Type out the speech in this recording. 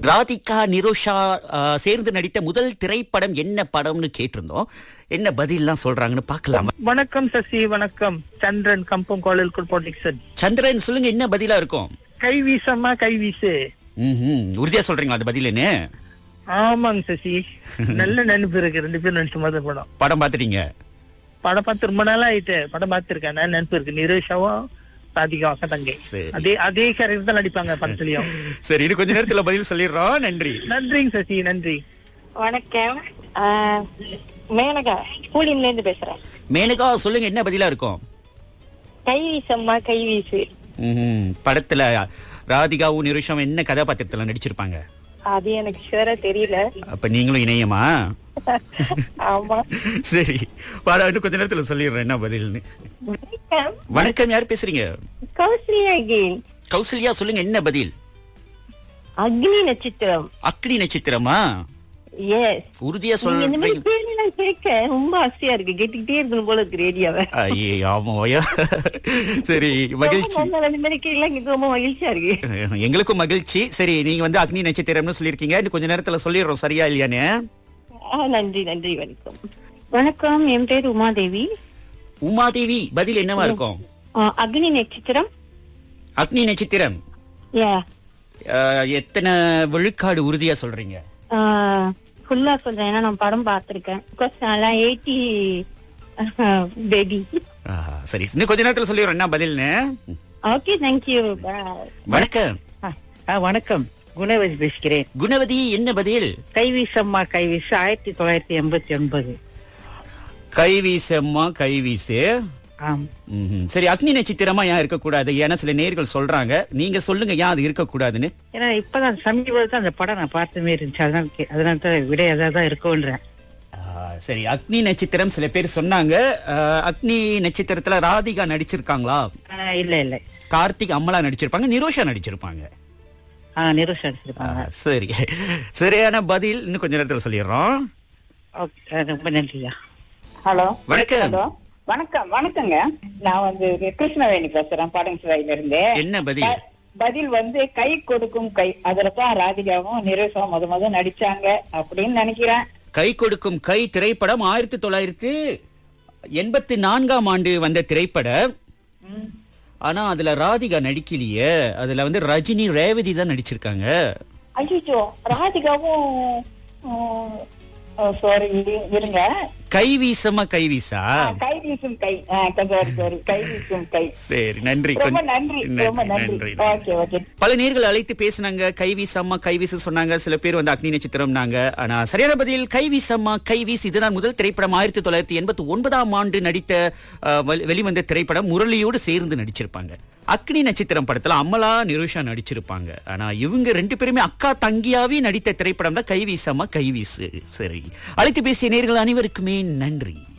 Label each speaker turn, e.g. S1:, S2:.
S1: ராதிகா நிரோஷா ஆ, சேர்ந்து நடித்த முதல் திரைப்படம் என்ன படம்னு கேட்டிருந்தோம் என்ன பதில்லாம் சொல்றாங்கன்னு பார்க்கலாமா
S2: வணக்கம் சசி வணக்கம் சந்திரன் கம்பம் கோயில் குட்போட்டிக்சன்
S1: சந்திரன் சொல்லுங்க என்ன பதிலா இருக்கும்
S2: கை வீசம்மா கை வீசு
S1: ம்ஹும். உறுதியா சொல்றீங்களா அந்த பதிலுன்னு
S2: ஆமாங்க சசி நல்ல நினைப்பு இருக்கு ரெண்டு பேரும் நடிச்ச மாதிரி படம்
S1: படம் பார்த்துட்டீங்க
S2: படம் பார்த்து ரொம்ப நாளா ஆயிட்டு படம் பார்த்திருக்கேன் நல்ல நினைப்பு இருக்கு நிரேஷாவும் ராதிகா அக்கா தங்கை
S1: சரி.
S2: அதே அதே கேரக்டர் தான் நடிப்பாங்க படத்துலயும்
S1: சரி இது கொஞ்ச நேரத்துல பதில் சொல்லிடுறோம் நன்றி
S2: நன்றிங்க சசி நன்றி
S3: வணக்கம் ஆஹ், மேனகா கூலிம்ல இருந்து பேசுறேன்
S1: மேனகா சொல்லுங்க என்ன பதிலா இருக்கும்
S3: கை வீசம்மா கை வீசு
S1: ம்ஹும். படத்துல ராதிகாவும் நிருஷம் என்ன கதாபாத்திரத்துல நடிச்சிருப்பாங்க
S3: அது எனக்கு ஷுவரா தெரியல
S1: அப்ப நீங்களும் இணையமா
S3: ஆமா
S1: சரி பாடா இன்னும் கொஞ்ச நேரத்துல சொல்லிடுறேன் என்ன பதில்னு
S3: வணக்கம்
S1: வணக்கம் யார் பேசுறீங்க
S3: கௌசல்யா அகெயின்
S1: கௌசல்யா சொல்லுங்க என்ன பதில்
S3: அக்னி நட்சத்திரம்
S1: அக்னி நட்சத்திரமா
S3: எஸ்
S1: உறுதியா
S3: நீங்க இந்த மாதிரி
S1: சொல்றீங்க
S3: பேரெல்லாம் கேட்க ரொம்ப ஆசையா இருக்கு கேட்டுக்கிட்டே இருக்கணும் போல இருக்கு ரேடியோவை
S1: ஐயே ஆமாயா சரி மகிழ்ச்சி
S3: அந்த மாதிரி கேட்கலாம் எனக்கு ரொம்ப மகிழ்ச்சியா இருக்கு
S1: எங்களுக்கும் மகிழ்ச்சி சரி நீங்க வந்து அக்னி நட்சத்திரம்னு சொல்லிருக்கீங்க இன்னும் கொஞ்ச நேரத்துல சொல்லிடுறோம் சரியா இல்லையானே
S3: ஆஹ், நன்றி நன்றி வணக்கம் வணக்கம் என் பேர் உமாதேவி
S1: உமாதேவி பதில் என்னவா இருக்கும்
S3: ஆஹ், அக்னி நட்சத்திரம்
S1: அக்னி நட்சத்திரம்
S3: யா
S1: அஹ், எத்தனை விழுக்காடு உறுதியா சொல்றீங்க
S3: ஃபுல்லா சொல்றேன் ஏன்னா நான் படம் பார்த்திருக்கேன் பிகாஸ் நான் எயிட்டி பேபி
S1: ஆஹா, சரி இன்னும் கொஞ்ச நேரத்துல சொல்லிடுறோம் என்ன பதில்னு
S3: ஓகே தேங்க்யூ
S1: வணக்கம்
S2: வணக்கம் குணவதி பேசுகிறேன்
S1: குணவதி என்ன பதில்
S2: கைவீசம்மா கைவீசு ஆயிரத்தி தொள்ளாயிரத்தி எண்பத்தி ஒன்பது
S1: கைவீசம்மா கைவீசு
S2: ஆம்
S1: ம்ஹும். சரி அக்னி நட்சத்திரமா ஏன் இருக்கக்கூடாது ஏன்னா சில நேர்கள் சொல்றாங்க நீங்க சொல்லுங்க ஏன் அது இருக்கக்கூடாதுன்னு
S2: ஏன்னா இப்பதான் சமீபத்தில் அந்த படம் நான் பார்த்த மாதிரி இருந்துச்சு அதனால கே- அதனால தான் விட ஏதாவது தான் இருக்கும்ன்றேன்
S1: ஆ, சரி அக்னி நட்சத்திரம் சில பேர் சொன்னாங்க ஆ, அக்னி நட்சத்திரத்துல ராதிகா நடிச்சிருக்காங்களா
S2: ஆஹ் இல்ல இல்ல
S1: கார்த்திக் அம்மலா நடிச்சிருப்பாங்க நிரோஷா நடிச்சிருப்பாங்க
S2: ஆஹ் நிரோஷ்
S1: ஆ,
S2: அடிச்சிருப்பாங்க
S1: சரி சரியான பதில் இன்னும் கொஞ்ச நேரத்துல சொல்லிடுறோம்
S2: ஓகே ரொம்ப நன்றியா
S4: ஹலோ
S1: வணக்கம்
S4: ஹலோ வணக்கம் வணக்கங்க நான் வந்து கிருஷ்ணவேணி பேசுறேன் பாடங்கிசாயில இருந்து
S1: என்ன பதில்
S4: ப- பதில் வந்து கை கொடுக்கும் கை அதுலதான் ராதிகாவும் நிரேஷும் முத முத நடிச்சாங்க அப்படின்னு நினைக்கிறேன்
S1: கை கொடுக்கும் கை திரைப்படம் ஆயிரத்தி தொள்ளாயிரத்தி எண்பத்தி நான்காம் ஆண்டு வந்த திரைப்படம் ஆனா அதுல ராதிகா நடிக்கலையே அதுல வந்து ரஜினி ரேவதி தான் நடிச்சிருக்காங்க
S4: ஐயோ ராதிகாவும் சாரி இருங்க
S1: கை வீசமா கை வீசா
S4: ஆ, கை வீசும் கை சாரி சாரி கை வீசும் கை
S1: சரி நன்றி
S4: ரொம்ப
S1: கொஞ்சம்
S4: நன்றி ரொம்ப நன்றி
S1: நன்றி
S4: ஓகே ஓகே
S1: பல நேர்கள் அழைத்து பேசினாங்க கைவீசம்மா கைவீசு சொன்னாங்க சில பேர் வந்து அக்னி நட்சத்திரம்னாங்க ஆனா சரியான பதில் கைவீசம்மா கைவீசு இதுதான் முதல் திரைப்படம் ஆயிரத்தி தொள்ளாயிரத்தி எண்பத்தி ஒன்பதாம் ஆண்டு நடித்த அஹ், வெளி- வெளிவந்த திரைப்படம் முரளியோடு சேர்ந்து நடிச்சிருப்பாங்க அக்னி நட்சத்திரம் படத்துல அமலா நிருஷா நடிச்சிருப்பாங்க ஆனா இவங்க ரெண்டு பேருமே அக்கா தங்கியாவே நடித்த திரைப்படம் தான் கைவீசம்மா கைவீசு சரி அழைத்து பேசிய நேர்கள் அனைவருக்குமே நன்றி